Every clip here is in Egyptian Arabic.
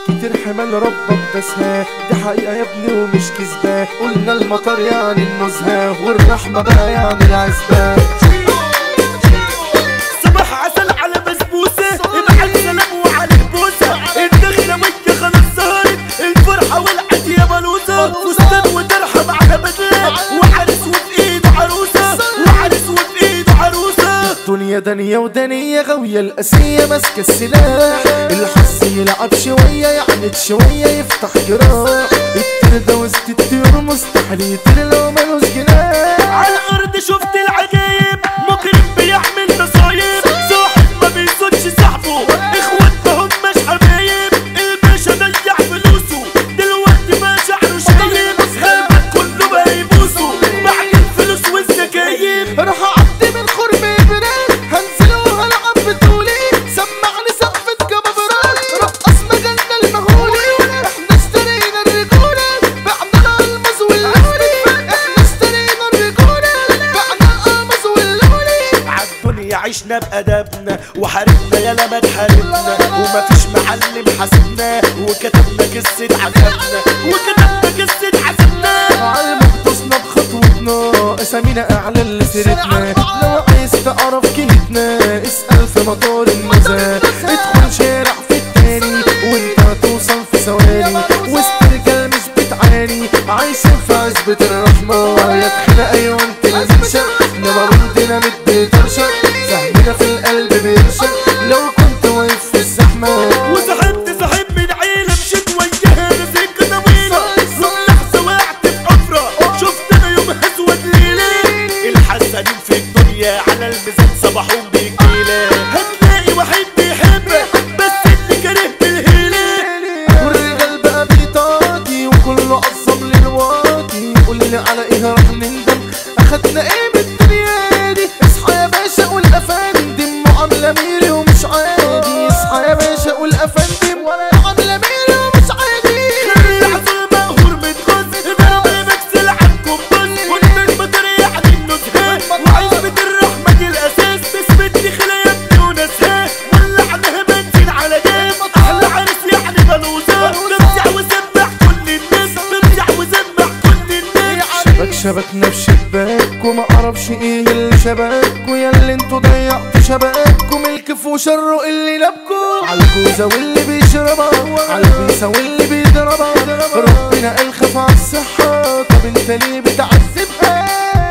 كتير حمال ربك دسها دي حقيقة يا ابني ومش كذبة قلنا المطر يعني النزهة والرحمة بقى يعني العزبة صباح عسل على بسبوسة ابعت سلام وعليه بوسة الدخلة وانت خلاص ظهرت الفرحة والعت يا بلوزة فستان وطرحة مع بدلة وعرس وفي ايده عروسة وعرس وفي ايده عروسة الدنيا دنيا ودنيا غاوية القاسية ماسكة السلاح الحظ يلعب شوية يعند شوية يفتح جراح التير ده وسط الطيور مستحيل يطير لو ملوش جناح على الارض شفت العجايب مجرم بيعمل مصايب صاحب ما بيصونش صاحبه اخوات ما هماش حبايب الباشا ضيع فلوسه دلوقتي ما شعره شايب غالبا كله بقى يبوسه بعد الفلوس والزكايب راح اعدي من خرم براد هنزل وهلعب بطولي سمعني سقفة كبابرات رقص مجالنا المهولي احنا اشترينا الرجولة بعنا الالماس واللولي احنا اشترينا الرجولة بعنا الالماس واللولي عالدنيا عشنا بأدبنا وحاربنا يالا ما تحاربنا ومفيش معلم حاسبنا وكتبنا قصة عذابنا وكتبنا قصة عذابنا علمك دوسنا بخطوتنا اسامينا اعلى اللي سيرتنا لو عايز تعرف كيتنا اسأل في مطار النزاهة ادخل شارع في التاني وانت هتوصل في ثواني وسط رجال مش بتعاني عايشين في عزبة الرحمة يا تخيل ايوه انت لازم شر انما بنتنا متبترشر سهمنا في القلب بيرشر لو كنت واقف في الزحمة وصاحبت صاحب من عيلة مشيت وياها نسيت طويلة لحظة وقعت في حفرة شفت انا يوم اسود ليلة الحسنين في الدنيا على الميزان صباحهم بيجيلة هتلاقي واحد بيحبك بس اللي كاره بالهيلة والرجال بقى بيطاطي وكله عصب للواطي قول لي على ايه راح نندم اخدنا ايه من الدنيا دي اصحى يا باشا قول افندم معامله ميري ومش عادي اصحى يا باشا قول افندم معامله ميري ومش عادي العسل مقهور متغز ضرب مكسل عنكم بس وانت المطر يعني النزهة وعزبة الرحمة دي الاساس تثبت لي خلا يا ابني وناسها ولعناها بنزين على جيب احلى عرس يعني بلوزة ترجع وسمع كل الناس ترجع وسمع كل الناس شبك شبكنا في شباك وما اعرفش ايه اللي شبك ويا اللي انتوا ضيعتوا شبككم الكف وشره اللي نبكوا عالجوزة واللي بيشربها عالبيسة واللي بيضربها ربنا قال خاف على الصحة طب انت ليه بتعذبها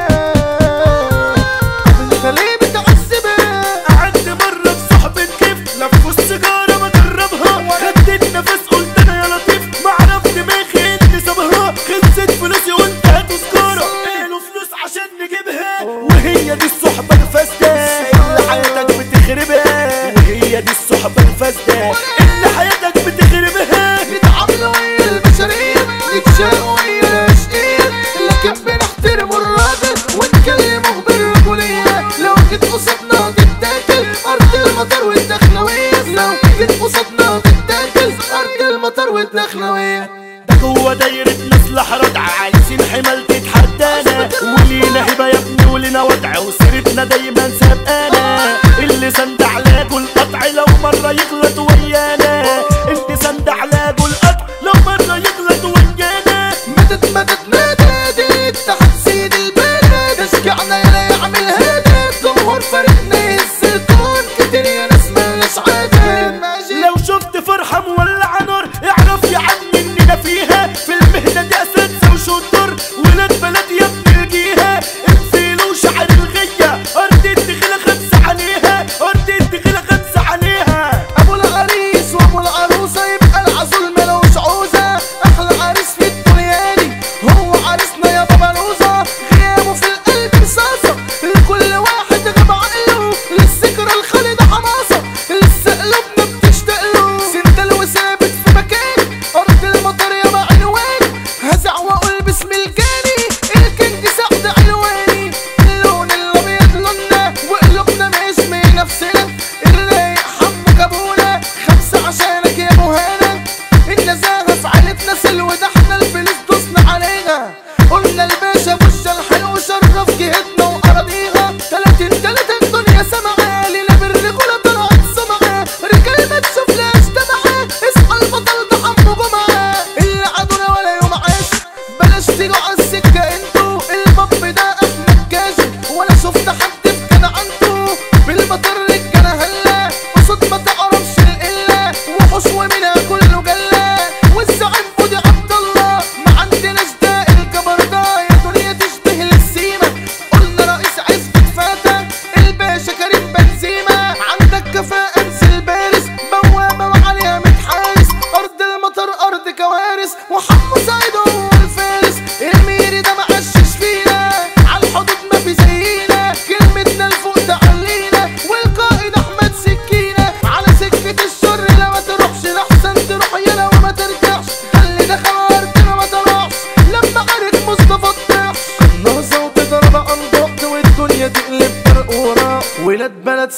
طب انت ليه بتعذبها قعدت مرة في صحبة كيف لفوا السيجارة ما جربها خدت نفس قلت انا يا لطيف ما عرفت دماغي اللي سابها خلصت فلوسي قلت هاتوا سجارة قالوا فلوس عشان نجيبها وهي دي الصحبة الفاسدة اللي حياتك بتخربها وهي دي الصحبة الفاسدة اللي حياتك بتخربها نتعاملوا ويا البشرية نتشاقوا ويا الاشقية لكن بنحترم الراجل ونكلمه بالرجولية لو جيت قصادنا تتاكل أرض المطر والدخلوية لو جيت قصادنا تتاكل أرض المطر والدخلوية ده جوه دايرة مصلحة ردع عايزين حمال تتحدانا ولينا هبة يا ابني ولينا وضع وسيرتنا دايما سابقانا اللي سند علاجه القطع لو مرة يغلط ويانا اللي سند علاجه القطع لو مرة يغلط ويانا مدد مدد مدد تحت سيد البلد اشجعنا يلا يعمل هدف جمهور فريقنا يهز الكون كتير يا ناس مالناش عدد لو شفت فرحة مولعة نار اعرف يا عم اننا فيها في المهنة دي اساتذة وشطار ولاد بلد يا ابن الجيهة الفيل وشعر الغية ارض الدخلة خمسة عليها ارض الدخلة خمسة عليها ابو العريس وابو العروسه يبقى العزول ملوش عوزه احلى عريس في الدنيا دي هو عريسنا يا بابا لوزه غيابه في القلب رصاصه لكل واحد غاب عقله للذكرى الخالده حماسه لسه قلوبنا بتشتاق له سندل وسام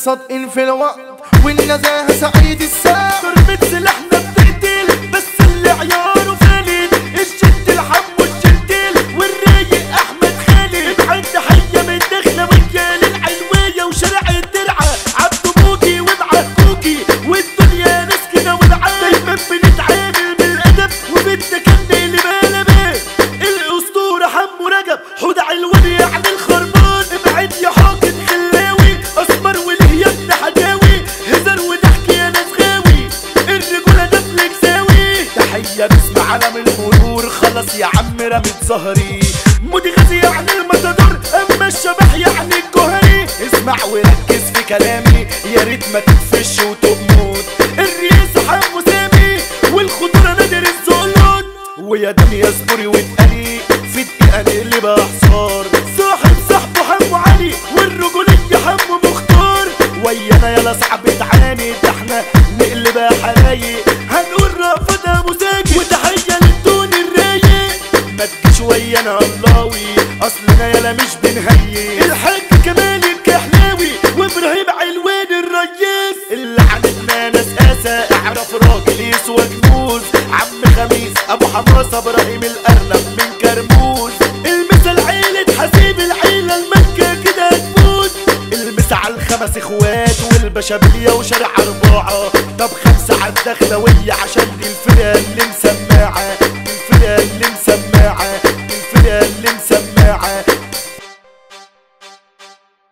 صادقين في الوقت والنزاهة سعيد الساعة ضربة سلاحنا بتقتل بس اللي عياره فالد الشد الحم والشديل والرايق احمد خالد ابعد تحية من دخلوية للعلوية وشارع الدرعة عبده موجي ومعاه كوكي والدنيا ناس كده ودعاء دايما بنتعامل بالادب وبالتكني اللي بالبه الاسطورة حمو رجب حود علوان يعني الخربان ابعد يا حاكم خلاوي اسمر والهيام ده حجاوي هزار وضحك يا ناس غاوي الرجولة ده فلكساوي تحية باسم علم المرور خلاص يا عم رمت ظهري مودي غازي يعني المتدور اما الشبح يعني الجوهري اسمع وركز في كلامي يا ريت ما تتفش وتموت الرئيس حمو سامي والخطورة نادر الزولون ويا دم يصبري واتقلي في الدقيقة نقلب حصار صاحب صاحبه حمو علي والرجولية حمو مختار ويانا يلا صعب تعاني ده احنا نقلبها حرايق هنقول رافضة مساجد وتحية للدون الرايق ما تجيش ويانا اللهوي اصلنا يلا مش بنهيئ الحاج كمال الكحلاوي وابراهيم علوان الرياس اللي عندنا ناس اسى اعرف راجل يسوى كنوز عم خميس ابو حماسه ابراهيم الارنب من كرموز المثل عيلة حسيب العيلة المكة كده تفوز المس على الخمس اخوات والبشابية وشارع اربعة طب خمسة على الدخلوية عشان دي الفرقة